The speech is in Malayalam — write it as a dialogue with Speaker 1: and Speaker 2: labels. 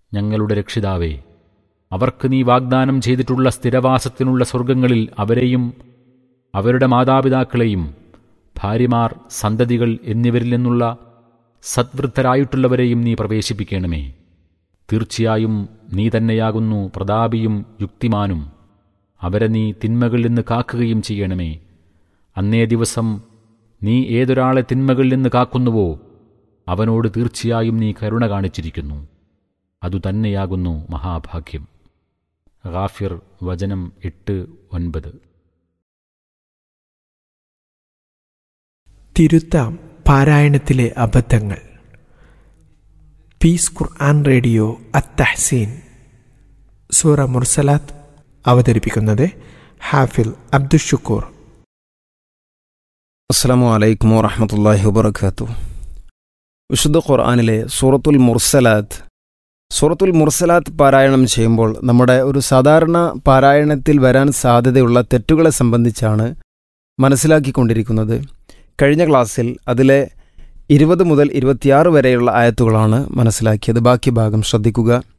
Speaker 1: ഞങ്ങളുടെ രക്ഷിതാവേ അവർക്ക് നീ വാഗ്ദാനം ചെയ്തിട്ടുള്ള സ്ഥിരവാസത്തിനുള്ള സ്വർഗങ്ങളിൽ അവരെയും അവരുടെ മാതാപിതാക്കളെയും ഭാര്യമാർ സന്തതികൾ എന്നിവരിൽ നിന്നുള്ള സദ്വൃദ്ധരായിട്ടുള്ളവരെയും നീ പ്രവേശിപ്പിക്കണമേ തീർച്ചയായും നീ തന്നെയാകുന്നു പ്രതാപിയും യുക്തിമാനും അവരെ നീ തിന്മകളിൽ നിന്ന് കാക്കുകയും ചെയ്യണമേ അന്നേ ദിവസം നീ ഏതൊരാളെ തിന്മകളിൽ നിന്ന് കാക്കുന്നുവോ അവനോട് തീർച്ചയായും നീ കരുണ കാണിച്ചിരിക്കുന്നു അതുതന്നെയാകുന്നു മഹാഭാഗ്യം ഗാഫിർ വചനം എട്ട് ഒൻപത്
Speaker 2: തിരുത്താം പാരായണത്തിലെ അബദ്ധങ്ങൾ പീസ് ഖുർആൻ റേഡിയോ അത്തഹസീൻ സൂറ മുർസലാത്ത് അവതരിപ്പിക്കുന്നത് ഹാഫിൽ അബ്ദുഷുക്കൂർ
Speaker 3: അസ്സാം വലൈക്കും വാഹമത്തല്ലാഹി വബർക്കാത്തു വിശുദ്ധ ഖുർആാനിലെ സൂറത്തുൽ മുർസലാത്ത് സൂറത്തുൽ മുർസലാത്ത് പാരായണം ചെയ്യുമ്പോൾ നമ്മുടെ ഒരു സാധാരണ പാരായണത്തിൽ വരാൻ സാധ്യതയുള്ള തെറ്റുകളെ സംബന്ധിച്ചാണ് മനസ്സിലാക്കിക്കൊണ്ടിരിക്കുന്നത് കഴിഞ്ഞ ക്ലാസ്സിൽ അതിലെ ഇരുപത് മുതൽ ഇരുപത്തിയാറ് വരെയുള്ള ആയത്തുകളാണ് മനസ്സിലാക്കിയത് ബാക്കി ഭാഗം ശ്രദ്ധിക്കുക